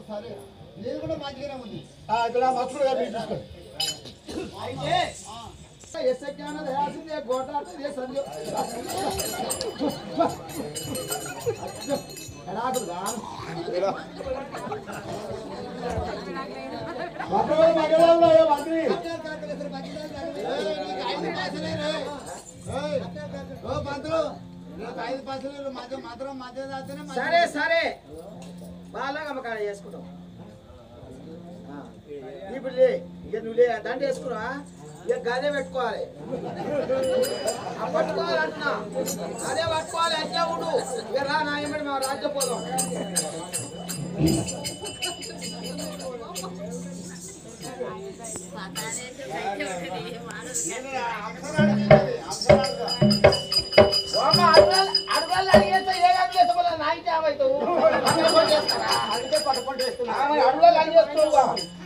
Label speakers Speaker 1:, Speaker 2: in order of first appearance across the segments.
Speaker 1: సరే నేను కూడా మంచిగానే ఉంది
Speaker 2: ఆ, ఇక్కడ మసూడు గారు మీరు చూసుకోండి
Speaker 1: అయితే ఎస్ఐ జ్ఞానం రాసింది గోటాట ఇదే సంజయ్ ఎడాకుడుగా
Speaker 2: మసూడు మగవాళ్ళు ఏ మంత్రి
Speaker 1: ఐదు పైసలు మధ్య మాత్రం మధ్య దాస్తేనే మధ్య-
Speaker 3: సరే సరే బాగా అమ్మకాడ చేసుకుంటాం ఆ, ఇప్పుడు లే ఇక నువ్వు లే దండ వేసుకున్నా ఇక గదే పెట్టుకోవాలి ఆ, పట్టుకోవాలి అంటున్నా అదే పట్టుకోవాలి అట్లా ఉండు ఇక రా నా ఏమిటి మా రాజ్య పోదాం అమ్మ, అడగాలి అడగాలి అడిగేస్తే ఏ గంట చేసుకోవాలి నా ఇంటి ఏమవుతావు అక్కడ పోయి చేస్తారా
Speaker 2: అందుకే పట్టు పట్టు వేస్తున్నా
Speaker 3: ఆమె అడగాలి అడిగేస్తున్నావుగా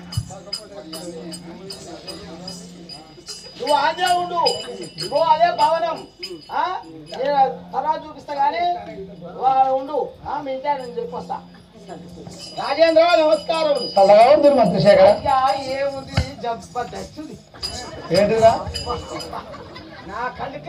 Speaker 3: నువ్వు ఆడే ఉండు నువ్వు అదే భవనం ఆ? నేను తర్వాత చూపిస్తా కానీ వా- ఉండు ఆ, మీ ఇంటి నేను చెప్పొస్తా రాజేంద్ర నమస్కారం
Speaker 2: చల్లగా ఉంది మంత్రి శేఖర
Speaker 3: అయ్యా ఏముంది జబర్దస్త్ ఉంది.
Speaker 2: ఏంటిరా
Speaker 3: నా కళ్ళకి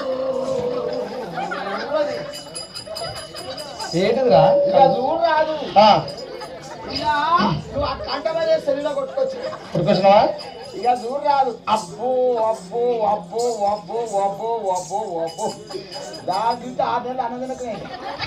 Speaker 3: ఉన్నది.
Speaker 2: ఏంటిదిరా
Speaker 3: ఇక చూడు రాదు
Speaker 2: ఆ,
Speaker 3: ఇక నువ్వు ఆ కంట మీద శరీరంలో కొట్టుకోవచ్చు
Speaker 2: ఉరికొచ్చినావా
Speaker 3: ఇక చూడు రాదు అబ్బో అబ్బో అబ్బో అబ్బో అబ్బో అబ్బో అబ్బో దాని చూస్తే ఆరు నెలలు అన్నదనకమే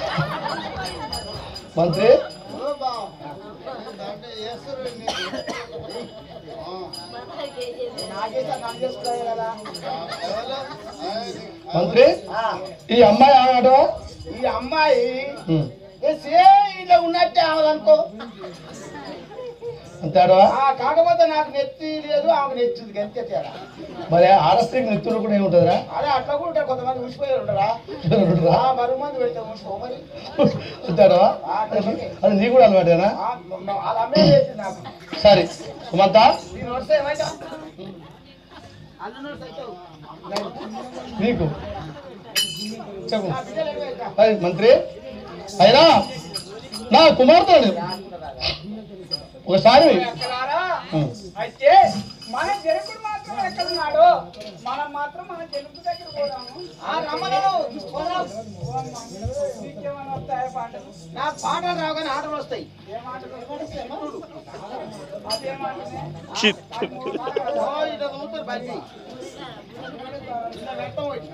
Speaker 2: మంత్రి
Speaker 1: ఓ బావ. దాంట్లో వేస్తారు నీకు. ఆ.
Speaker 3: నాకేసా నాకు చేసుకున్నాయి కదా
Speaker 1: ఎవరు? ఆ,
Speaker 2: మంత్రి
Speaker 3: ఆ,
Speaker 2: ఈ అమ్మాయి ఆడటం
Speaker 3: ఈ అమ్మాయి ఏ సే ఇలా ఉన్నట్టే ఆమెదనుకో
Speaker 2: అంతే ఆడవా
Speaker 3: ఆ కాకపోతే నాకు నెత్తి లేదు ఆమె నెచ్చింది అంతే తేడా
Speaker 2: మరి ఆడస్త్రీకి నెత్తులు కూడా ఏముంటుందిరా
Speaker 3: అదే అట్లా కూడా ఉంటారు కొంతమంది ఊసిపోయారు ఉండరా
Speaker 2: చూడరా?
Speaker 3: ఆ, మరుగు మంది పెడితే ఊసిపో మరి
Speaker 2: అంతే ఆడవా అది నీ కూడా అలవాటేనా
Speaker 3: ఆ, వాళ్ళ అమ్మే చేసింది నాకు
Speaker 2: సరే సుమంత
Speaker 3: దీని వస్తే ఏమైనా అల్లుడు సైతం
Speaker 2: నీకు చెప్పు
Speaker 3: నా బిడ్డలు ఏమైనా
Speaker 2: అది మంత్రి అయినా నా కుమార్తె ఒకసారి
Speaker 3: ఎక్కడారా
Speaker 2: ఉం.
Speaker 3: అయితే మన జనకుడు మాత్రం ఎక్కడున్నాడు మనం మాత్రం మన జనకు దగ్గర పోదాము ఆ రమ్మను పోదాం నీకేమైనా వస్తాయా పాటలు నాకు పాటలు రావు కానీ ఆటలు వస్తాయి ఏ మాటలు అదే మాటనే ఓ, ఇట్లా చూస్తారు బండి ఇలా పెట్టం పోయి.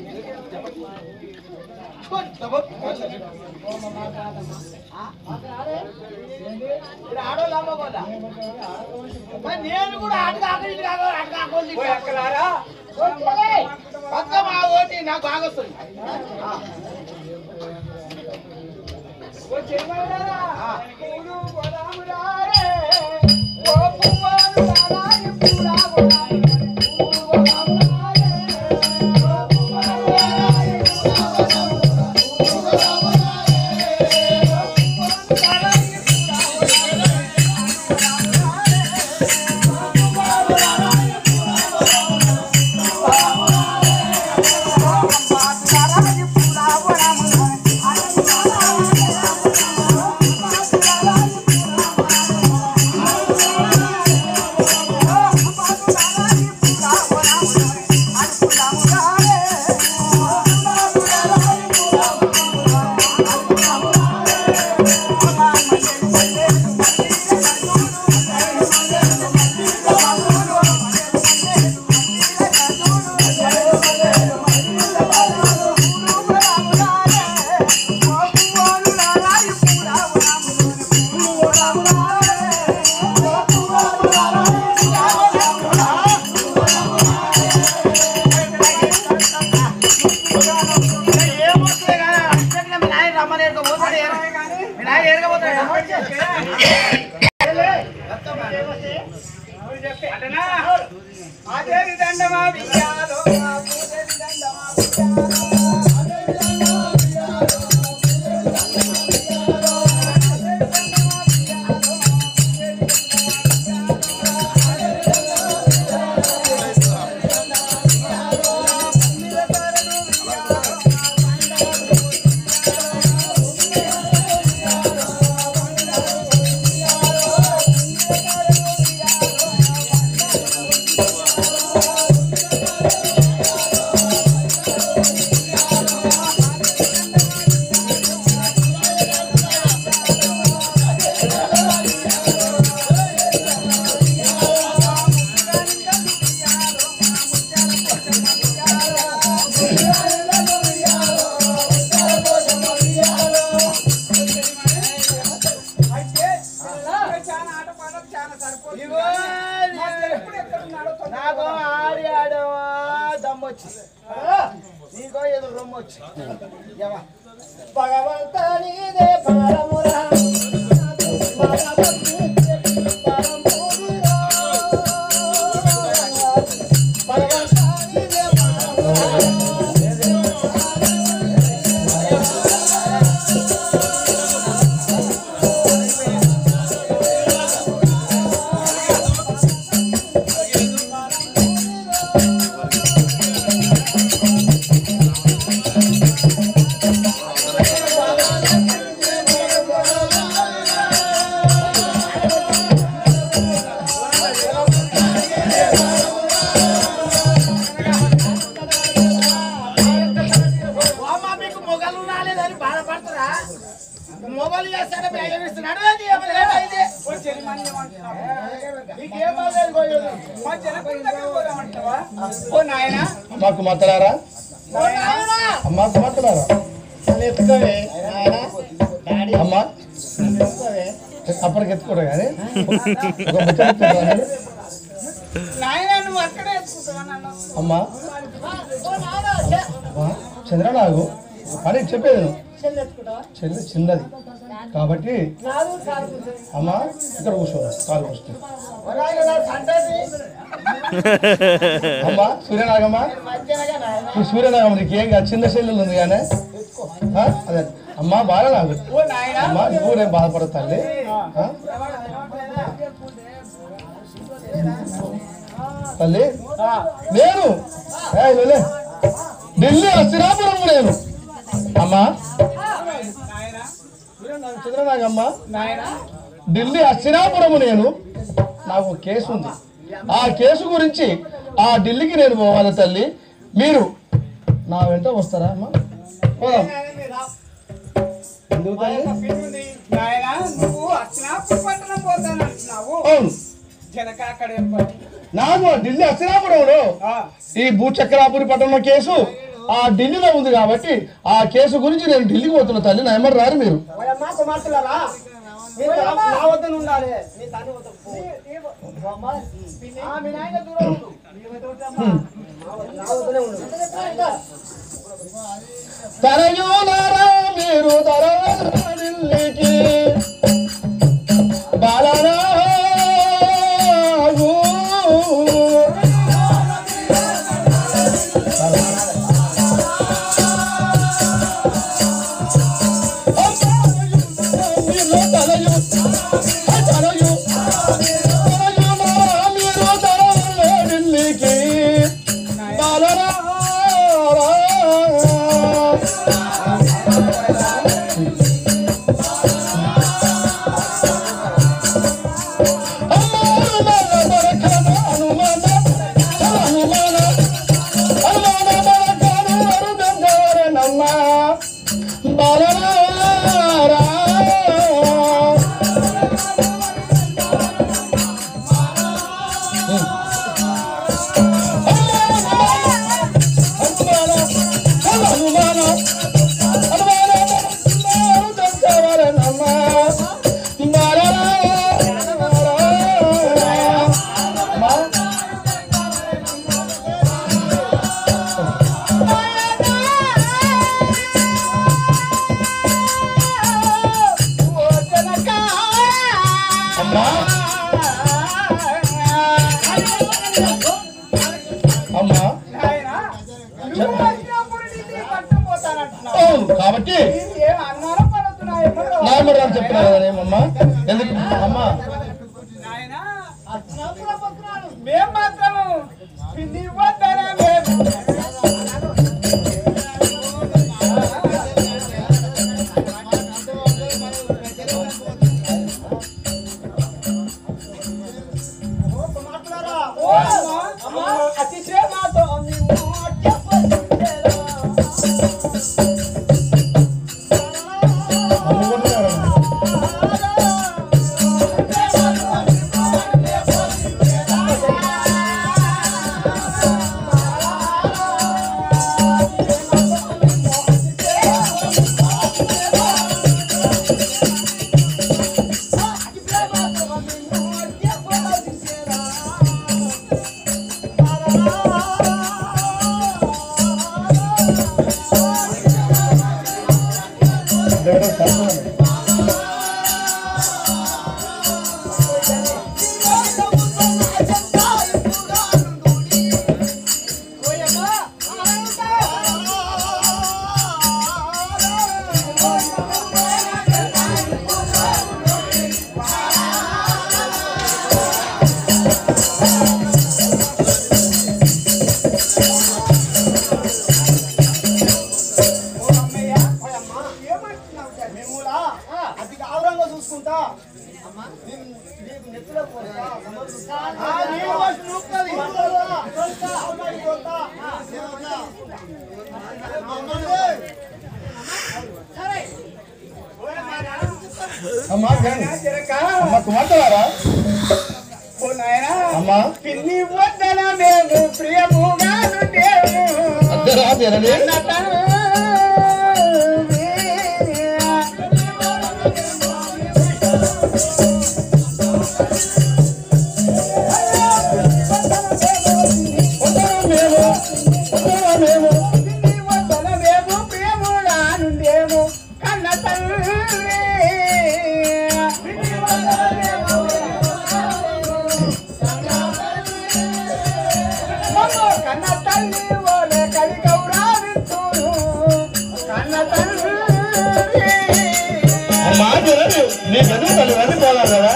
Speaker 3: ఇక్కడ ఆడోళ్ళు అమ్మకోదా మరి నేను కూడా అటు కాక ఇటు కాక అటు కాకుండా ఇటు కాక. వస్తలే. పక్క మా ఓటి నాకు బాగా వస్తుంది ఆ. ఆ. ఏమొస్తుంది కానీ అర్జెంటుగా మీ నాయన రమ్మని ఎరగబోతాడు మీ నాయన ఎరగబోతాడు అటనా అదేవి దండమా బియ్యాలో పూజేవి దండమా బియ్యాలో
Speaker 1: ఆ
Speaker 3: ఇగో నాకు ఆడి ఆడో దమ్మొచ్చి నీకో ఏదో రొమ్మ వచ్చి ఏవా భగవంతనిదే పరమురా భగవంతనిదే అమ్మ మీకు మొగలు రాలేదని బాధపడుతురా మొగలు చేస్తాడే ప్రయోగిస్తున్నాడు అది ఏమన్నా ఇది? నీకేం బాగలేదు పోయేది. ఓ నాయనా
Speaker 2: మాకు మతలారా
Speaker 3: ఓ నాయనా
Speaker 2: అమ్మా కుమార్తెలారా అమ్మా అప్పటికి ఎత్తుకోరు కానీ ఒక ముచ్చట చెప్తారా మీరు?
Speaker 3: నాయనా నువ్వు అక్కడే ఎత్తుకుంటావా నన్ను
Speaker 2: అమ్మా అమ్మా, చంద్రనాగు అని చెప్పేది నువ్వు చెల్లి చిన్నది కాబట్టి అమ్మా ఇక్కడ కూర్చో కాలు కూర్చో
Speaker 3: ఓ నాయనా సంతతి
Speaker 2: అమ్మా సూర్యనాగమ్మా
Speaker 3: మధ్యనగా నాయనా
Speaker 2: ఈ సూర్యనాగమ్మ నీకు ఏం కాదు చిన్న చెల్లెలు ఉంది కానీ ఆ? అదే అమ్మా బాగా నాకు
Speaker 3: ఓ నాయనా
Speaker 2: అమ్మా నువ్వు నేను బాధపడదు తల్లి ఆ? తల్లి నేను ఏయ్ లే. ఢిల్లీ అస్థిరాపురం నేను అమ్మా చంద్రనాగమ్మ ఢిల్లీ అస్థిరాపురం నేను నాకు ఒక కేసు ఉంది ఆ కేసు గురించి ఆ ఢిల్లీకి నేను పోవాలి తల్లి మీరు నా వెంట వస్తారా అమ్మా పోదాం ఎందుకు తల్లి
Speaker 4: నాయనా నువ్వు అర్చనాపురం పట్టణం పోతానంటున్నావు
Speaker 2: అవును
Speaker 4: జనక అక్కడ ఏం పని
Speaker 2: నాకు ఢిల్లీ అస్థిరాపురంలో
Speaker 4: ఆ,
Speaker 2: ఈ భూచక్రాపురి పట్టణంలో కేసు ఆ ఢిల్లీలో ఉంది కాబట్టి ఆ కేసు గురించి నేను ఢిల్లీకి పోతున్నా తల్లి నా ఎమ్మరు రారు మీరు
Speaker 3: ఓయమ్మా కుమార్తెలారా మీరు నా నా వద్దన ఉండాలి మీ తల్లి వద్దకు పో. ఆ, మీ నాయన దూరం ఉండు. నా వద్దనే ఉండు
Speaker 2: తరయులారా మీరు తరయులారా ఢిల్లీకి బాలరాజు. మీరు తరయు, తరయు, తరయులారా మీరు తరయులారా ఢిల్లీకి బాలరాజు. అమ్మా అమ్మా
Speaker 4: నాయనా నువ్వు అర్చనాపురం నుంచి పట్టణం పోతానంటున్నావు
Speaker 2: అవును కాబట్టి
Speaker 4: ఏం అన్నారో పడద్దు నాయన
Speaker 2: నాయమడు అని చెప్పినా కదా నేమమ్మా ఎందుకు అమ్మా
Speaker 4: నాయనా మేం మాత్రము పిండి ఇవ్వద్దనా మేము ఓ అమ్మా, అమ్మా అతిశయమాతో మీ మాట పలికేరా.
Speaker 2: అమ్మ కొట్టుకున్నాడు.
Speaker 3: చూసుకుంటా నిన్ను- నీకు నెత్తిలో పోస్తా, సమర్పిస్తా. ఆ, నీకు వచ్చి నూపుతుంది. పోస్తా, అమ్మాయికి పోస్తా.
Speaker 2: అమ్మా గండి. అమ్మా కుమార్తెలారా
Speaker 4: ఓ నాయనా
Speaker 2: అమ్మా
Speaker 4: పిన్ని వద్దన మేము ప్రియముగా నుండేము
Speaker 2: అద్దరా జరని ఉత్తరం మేము ఉత్తరం మేము
Speaker 4: కన్న తల్లి కన్న తల్లి ఓలే కడి గౌరవించును కన్న తల్లి
Speaker 2: అమ్మా జరని నీ గదువు తల్లి వెళ్ళి పోదాం కదా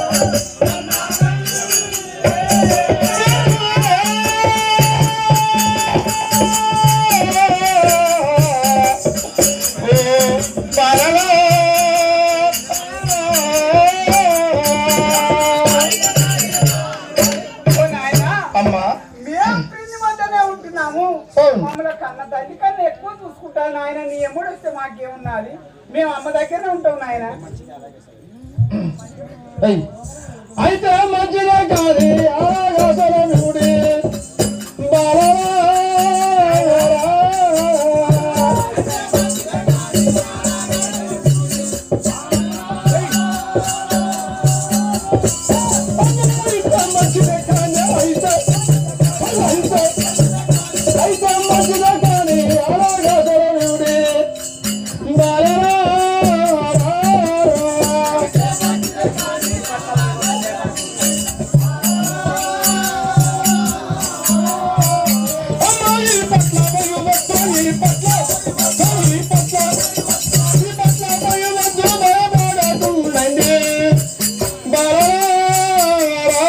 Speaker 4: ఓ నాయనా
Speaker 2: అమ్మా
Speaker 4: మేము పిన్ని మధ్యనే ఉంటున్నాము
Speaker 2: అవును.
Speaker 4: మమ్మల్ని కన్న తల్లి కన్నా ఎక్కువ చూసుకుంటాను నాయన నీ ఎమ్ముడు వస్తే మాకేమున్నది మేము అమ్మ దగ్గరనే ఉంటాం నాయన
Speaker 2: ఏయ్. అయితే మంచిదే కానీ ఆకాశముడి మంచిదే కానీ అయితే అయితే అయితే మంచిదే కానీ ఆకాశముడి బాలరా అమ్మాయి పట్ల భయవద్దు ఈ పట్ల ఈ పట్ల ఈ పట్ల భయవద్దు భయపడకుండండి బాలరా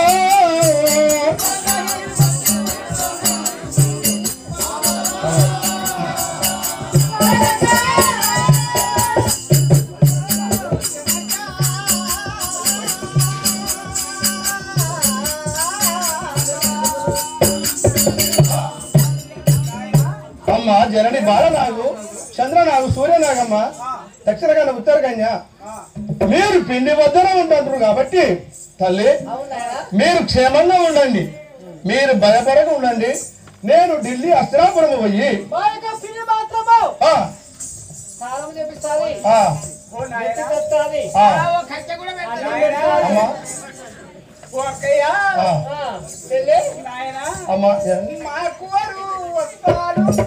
Speaker 2: అమ్మ జనని బాలనాగు చంద్రనాగు సూర్యనాగమ్మ దక్షిణకన్న ఉత్తర కన్య మీరు పిండి వద్దన ఉంటుంటారు కాబట్టి తల్లి మీరు క్షేమంగా ఉండండి మీరు భయపడక ఉండండి నేను ఢిల్లీ అస్త్రాపురం పోయి
Speaker 4: పిన్ని మాత్రము
Speaker 2: ఆ,
Speaker 4: సారం చేపిస్తాది
Speaker 2: ఆ,
Speaker 4: ఓ నాయన
Speaker 2: ఆ,
Speaker 4: నాయనా,
Speaker 2: అమ్మ
Speaker 4: ఓ అక్కయ్య
Speaker 2: ఆ,
Speaker 4: చెల్లి నాయన
Speaker 2: అమ్మ జనని
Speaker 4: మా కోరు వస్తాడు